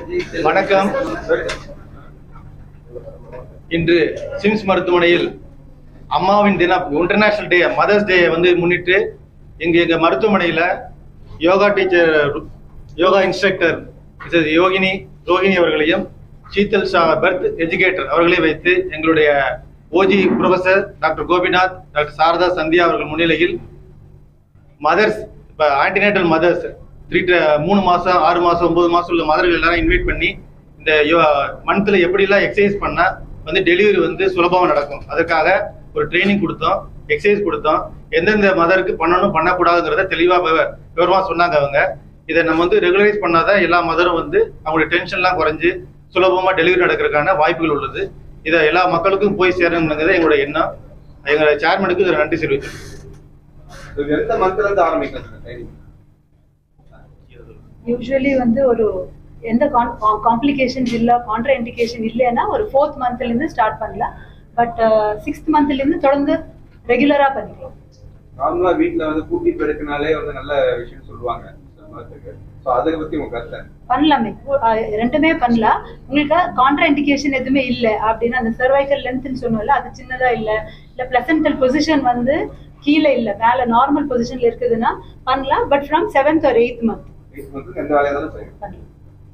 வணக்கம் இன்று சிம்ஸ் மருத்துவமனையில் அம்மாவின் தினம் இன்டர்நேஷனல் டே மதர்ஸ் டே வந்து முன்னிட்டு இங்கு எங்க மருத்துவமனையில yoga teacher yoga instructor Mrs Yogini Rohini அவர்களையும் சீத்தல் ஷா பர்த் எஜுகேட்டர் அவர்களையும் வைத்து எங்களுடைய OG professor doctor Gopinath doctor Sharada Sandhya அவர்கள் முன்னிலையில் மதர்ஸ் இப்போ ஆன்டினேட்டல் மதர்ஸ் த்ரீ மூணு மாசம் ஆறு மாசம் ஒன்பது மாசம் உள்ள மதர்கள் எல்லாரும் இன்வைட் பண்ணி இந்த மந்த்ல எப்படிலாம் எக்ஸசைஸ் பண்ணா வந்து டெலிவரி வந்து சுலபமா நடக்கும் அதுக்காக ஒரு ட்ரைனிங் கொடுத்தோம் எக்ஸசைஸ் கொடுத்தோம் எந்தெந்த மதருக்கு பண்ணணும் பண்ணக்கூடாதுங்கிறத தெளிவா விவ- விவரமா சொன்னாங்க அவங்க இதை நம்ம வந்து ரெகுலரைஸ் பண்ணாதான் எல்லா மதரும் வந்து அவங்களுடைய டென்ஷன்லாம் குறைஞ்சு சுலபமா டெலிவரி நடக்கிறதுக்கான வாய்ப்புகள் உள்ளது இதை எல்லா மக்களுக்கும் போய் சேரணுங்கிறது எங்களுடைய எண்ணம் எங்க சேர்மனுக்கு இதை நன்றி தெரிவிக்கிறேன் இது எந்த மந்த்ல இருந்து ஆரம்பிக்கலாம் இந்த ட்ரைனிங் யூஸ்வலி வந்து ஒரு எந்த காம்ப்ளிகேஷன்ஸ் இல்ல கான்ட்ரா இண்டிகேஷன் இல்லைன்னா ஒரு ஃபோர்த் மந்த்ல இருந்து ஸ்டார்ட் பண்ணலாம் பட் சிக்ஸ்த் மந்த்ல இருந்து தொடர்ந்து ரெகுலரா பண்ணிக்கலாம் நார்மலா வீட்ல வந்து கூட்டி பெருக்கினாலே வந்து நல்ல விஷயம் சொல்லுவாங்க சில மதத்துக்கு சோ அதை பத்தி உங்க கருத்து என்ன? பண்ணலாமே அஹ் ரெண்டுமே பண்ணலாம் உங்களுக்கு கான்ட்ரா இண்டிகேஷன் எதுவுமே இல்லை அப்படின்னா அந்த சர்வைக்கல் லென்த்னு சொன்னோம்ல அது சின்னதா இல்ல இல்ல பிளசன்டல் பொசிஷன் வந்து கீழே இல்ல மேல நார்மல் பொசிஷன்ல இருக்குதுன்னா பண்ணலாம் பட் ஃப்ரம் செவன்த் ஒரு எயித் மந்த் வீட்டு வந்து எந்த வேலையா தானே செய்யும் பண்ணலாம்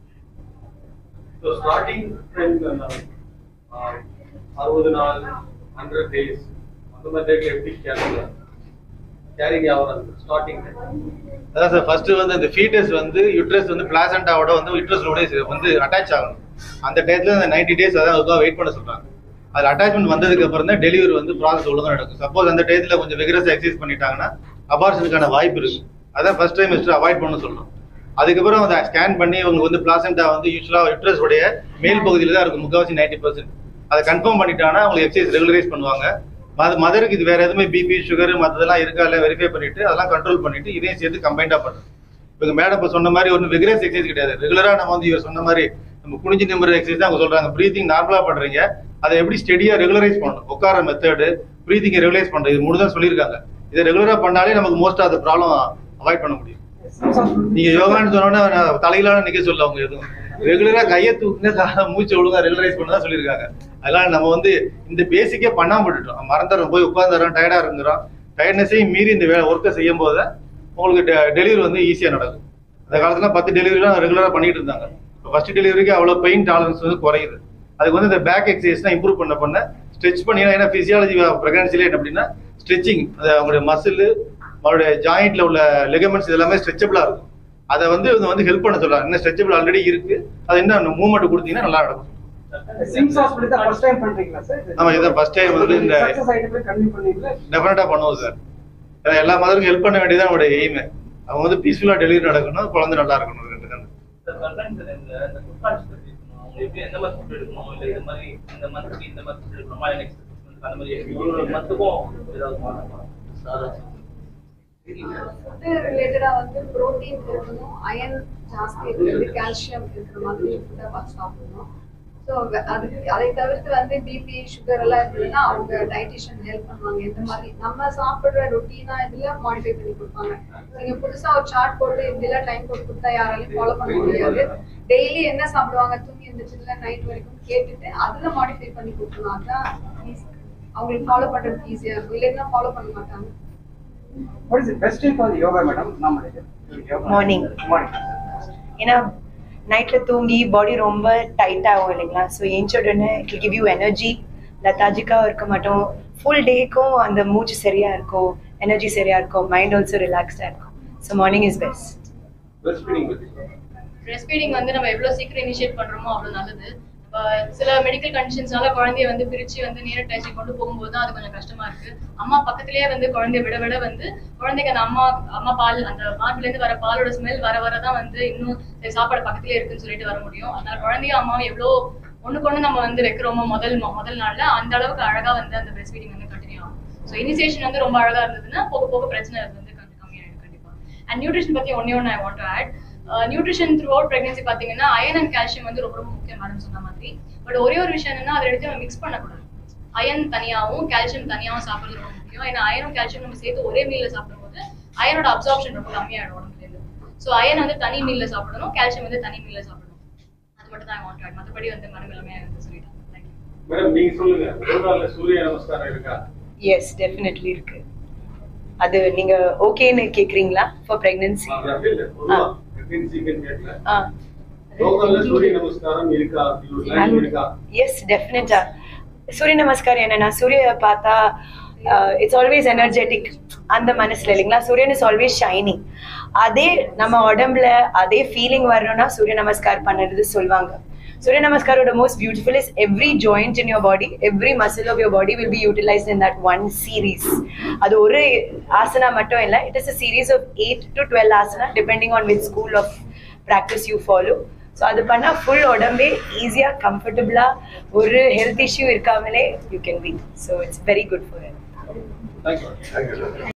So starting from uh, அறுபது நாள் ஹண்ட்ரட் டேஸ் அந்த மாதிரி டேட்ல எப்படி கேரிங் கேரிங் ஆகுறது ஸ்டார்டிங் அதான் சார் ஃபர்ஸ்ட் வந்து இந்த ஃபீட்டஸ் வந்து யூட்ரஸ் வந்து பிளாசண்டாவோட வந்து யூட்ரஸோட வந்து அட்டாச் ஆகணும் அந்த டயத்துல அந்த நைன்டி டேஸ் அதான் அதுக்காக வெயிட் பண்ண சொல்றாங்க அது அட்டாச்மெண்ட் வந்ததுக்கு அப்புறம் தான் டெலிவரி வந்து ப்ராசஸ் ஒழுங்கா நடக்கும் சப்போஸ் அந்த டயத்துல கொஞ்சம் விகரஸ் எக்ஸசைஸ் பண்ணிட்டாங்கன்னா அபார்ஷனுக்கான வாய்ப்பு இருக்கு அதான் ஃபர்ஸ்ட் டைம் அவாய்ட் பண்ண சொல்றோம் அதுக்கப்புறம் அதை ஸ்கேன் பண்ணி உங்களுக்கு வந்து பிளாசண்டா வந்து யூஸ்வலா யூட்ரஸ் உடைய மேல் பகுதியில தான் இருக்கும் முக்காவாசி நைன்டி பர்சன்ட் அதை கன்ஃபார்ம் பண்ணிட்டாங்கன்னா உங்களுக்கு எக்ஸசைஸ் ரெகுலரைஸ் பண்ணுவாங்க மத மதருக்கு இது வேற எதுவுமே பிபி சுகர் மற்றதெல்லாம் இருக்கா இல்லை வெரிஃபை பண்ணிட்டு அதெல்லாம் கண்ட்ரோல் பண்ணிட்டு இதையும் சேர்த்து கம்பைண்டா பண்ணும் இப்போ மேடம் இப்போ சொன்ன மாதிரி ஒன்றும் விகரஸ் எக்ஸசைஸ் கிடையாது ரெகுலரா நம்ம வந்து இவர் சொன்ன மாதிரி நம்ம குனிஞ்சு நிமிர எக்ஸசைஸ் தான் அவங்க சொல்றாங்க ப்ரீத்திங் நார்மலா பண்றீங்க அதை எப்படி ஸ்டெடியா ரெகுலரைஸ் பண்ணணும் உட்கார மெத்தடு ப்ரீத்திங் ரெகுலரைஸ் பண்றது இது மூணு தான் சொல்லியிருக்காங்க இதை ரெகுலரா பண்ணாலே நமக்கு மோஸ்ட் ஆஃப் ப்ராப்ளம் அவாய்ட் பண்ண முடியும் நீங்க யோகான்னு சொன்னோன்னா நான் தலையிலான நிக்க சொல்ல அவங்க எதுவும் ரெகுலரா கையை தூக்குங்க கா- மூச்சு ஒழுங்கா ரெகுலரைஸ் பண்ண தான் சொல்லியிருக்காங்க அதனால நம்ம வந்து இந்த பேசிக்கே பண்ணாம விட்டுட்டோம் மறந்துடுறோம் போய் உட்காந்துறோம் டயர்டா இருந்துறோம் டயர்ட்னஸையும் மீறி இந்த ஒர்க்கை செய்யும் போது தான் உங்களுக்கு டெலிவரி வந்து ஈஸியா நடக்கும் அந்த காலத்துல பத்து டெலிவரிலாம் ரெகுலரா பண்ணிட்டு இருந்தாங்க இப்போ ஃபர்ஸ்ட் டெலிவரிக்கு அவ்வளவு பெயின் டாலரன்ஸ் வந்து குறையுது அதுக்கு வந்து இந்த பேக் எக்ஸசைஸ் தான் இம்ப்ரூவ் பண்ண பண்ண ஸ்ட்ரெச் பண்ணி ஏன்னா பிசியாலஜி பிரெக்னன்சிலே என்ன அப்படின்னா ஸ்ட்ரெச்சிங் அது அவங்களுடைய மசில் அவருடைய ஜாயிண்ட்ல உள்ள லெகமெண்ட்ஸ் இதெல்லாமே ஸ்ட்ரெச்சபிளா இருக்கும் அதை வந்து இவங்க வந்து ஹெல்ப் பண்ண சொல்றாங்க இன்னும் ஸ்ட்ரெச்சபிள் ஆல்ரெடி இருக்கு அது என்ன மூவ்மெண்ட் கொடுத்தீங்கன்னா நல்லா நடக்கும் சிம்ஸ் ஹாஸ்பிட்டல் தான் ஃபர்ஸ்ட் டைம் பண்றீங்களா சார் ஆமா இதான் ஃபர்ஸ்ட் டைம் வந்து இந்த சக்சஸ் ஆயிட்டு போய் கண்டினியூ பண்ணீங்களா டெஃபினட்டா பண்ணுவோம் சார் ஏன்னா எல்லா மதருக்கும் ஹெல்ப் பண்ண வேண்டியதான் அவங்களுடைய எய்ம் அவங்க வந்து பீஸ்ஃபுல்லா டெலிவரி நடக்கணும் குழந்தை நல்லா இருக்கணும் ரெண்டு தான் எப்படி எந்த மாதிரி ஃபுட் எடுக்கணும் இல்ல இது மாதிரி இந்த மந்த்க்கு இந்த மாதிரி ஃபுட் எடுக்கணுமா இல்ல நெக்ஸ்ட் அந்த மாதிரி ஒரு ஒரு மந்த்துக்கும் ஏதாவது மாறுமா? சாதா ஃபுட்டு ரிலேட்டடா வந்து புரோட்டீன் இருக்கணும் அயன் ஜாஸ்தி இருக்கிறது கால்சியம் இருக்கிற மாதிரி ஃபுட்டை பார்த்து சாப்பிடணும் ஸோ அதுக்கு அதை தவிர்த்து வந்து பிபி சுகர் எல்லாம் இருந்ததுன்னா அவங்க டயட்டிஷியன் ஹெல்ப் பண்ணுவாங்க இந்த மாதிரி நம்ம சாப்பிடுற ரொட்டீனா இதுல மாடிஃபை பண்ணி கொடுப்பாங்க நீங்க புதுசா ஒரு சார்ட் போட்டு இப்படிலாம் டைம் போட்டு கொடுத்தா யாராலையும் ஃபாலோ பண்ண முடியாது டெய்லி என்ன சாப்பிடுவாங்க தூங்கி எந்திரிச்சதுல நைட் வரைக்கும் கேட்டுட்டு அதுல மாடிஃபை பண்ணி கொடுக்கணும் அதுதான் easy. அவங்களுக்கு ஃபாலோ பண்றதுக்கு ஈஸியா இருக்கும் இல்லைன்னா ஃபாலோ பண்ண மாட்டாங்க what is best time for yoga madam நம்மளுக்கு Morning. மார்னிங் ஏன்னா நைட்ல தூங்கி பாடி ரொம்ப டைட் ஆகும் இல்லைங்களா ஸோ ஏஞ்ச உடனே இட் கிவ் யூ எனர்ஜி லெத்தாஜிக்காக இருக்க மாட்டோம் ஃபுல் டேக்கும் அந்த மூச்சு சரியா இருக்கும் எனர்ஜி சரியா இருக்கும் மைண்ட் ஆல்சோ ரிலாக்ஸ்டா இருக்கும் so morning is best breast feeding பத்தி சொல்லுங்க. பிரஸ்ட் ஃபீடிங் வந்து நம்ம எவ்வளவு சீக்கிரம் இனிஷியேட் பண்றோமோ அவ்வளவு நல்லது இப்ப சில மெடிக்கல் கண்டிஷன்ஸ்னால குழந்தைய வந்து பிரிச்சு வந்து நேர டேஜி கொண்டு போகும்போது தான் அது கொஞ்சம் கஷ்டமா இருக்கு அம்மா பக்கத்திலேயே வந்து குழந்தைய விட விட வந்து குழந்தைக்கு அந்த அம்மா அம்மா பால் அந்த மாட்டுல இருந்து வர பாலோட ஸ்மெல் வர வர தான் வந்து இன்னும் சரி சாப்பாடு பக்கத்திலே இருக்குன்னு சொல்லிட்டு வர முடியும் அதனால குழந்தையும் அம்மாவும் எவ்வளோ ஒண்ணுக்கு ஒண்ணு நம்ம வந்து வைக்கிறோமோ முதல் மொ- முதல் நாள்ல அந்த அளவுக்கு அழகா வந்து அந்த பிரஸ்ட் ஃபீடிங் வந்து கண்டினியூ ஆகும் ஸோ இனிஷியேஷன் வந்து ரொம்ப அழகா இருந்ததுன்னா போக போக பிரச்சனை வந்து கொஞ்சம் கம்மியாயிடும் கண்டிப்பா அண்ட் நியூட்ரிஷன் பத்தி ஒன்னே ஒன்று I want to add nutrition through pregnancy பாத்தீங்கன்னா அயன் அண்ட் கால்சியம் வந்து ரொம்ப ரொம்ப முக்கியம் மேடம் சொன்ன மாதிரி பட் ஒரே ஒரு விஷயம் என்னன்னா அதை எடுத்து நம்ம மிக்ஸ் பண்ணக்கூடாது அயன் தனியாவும் கால்சியம் தனியாவும் சாப்பிடுறது ரொம்ப முக்கியம் ஏன்னா அயனும் கால்சியம் நம்ம சேர்த்து ஒரே மீல்ல சாப்பிடும்போது அயனோட அப்சார்ப்ஷன் ரொம்ப கம்மியாயிடும் உடம்புல இருந்து ஸோ அயன் வந்து தனி மீல்ல சாப்பிடணும் கால்சியம் வந்து தனி மீல்ல சாப்பிடணும் அது மட்டும் தான் வாண்ட் ஆட் மற்றபடி வந்து மனம் எல்லாமே வந்து சொல்லிட்டேன் தேங்க்யூ மேடம் நீங்க சொல்லுங்க யோகால சூரிய நமஸ்காரம் இருக்கா எஸ் டெஃபினெட்லி இருக்கு அது நீங்க ஓகேன்னு கேக்குறீங்களா ஃபார் பிரெக்னன்சி அப்படி இல்ல பொதுவா pregnancy-க்கு கேட்கல ஆ யோகால சூரிய நமஸ்காரம் இருக்கா அப்படி ஒரு line இருக்கா எஸ் டெஃபினட்டா சூரிய நமஸ்காரம் என்னன்னா சூரிய பார்த்தா இட்ஸ் ஆல்வேஸ் எனர்ஜெட்டிக் அந்த மனசுல இல்லைங்களா சூரியன் இஸ் ஆல்வேஸ் ஷைனிங் அதே நம்ம உடம்புல அதே ஃபீலிங் வரணும்னா சூரிய நமஸ்கார் பண்ணுறது சொல்லுவாங்க சூரிய நமஸ்காரோட most beautiful is every joint in your body every muscle of your body will be utilised in that one series அது ஒரு ஆசனா மட்டும் இல்லை it is a series of eight to twelve asana depending on with school of practice you follow so அது பண்ணால் full உடம்பே ஈஸியாக கம்ஃபர்டபுளாக ஒரு ஹெல்த் இஷ்யூ இருக்காமலே you can be so it's very good for thank you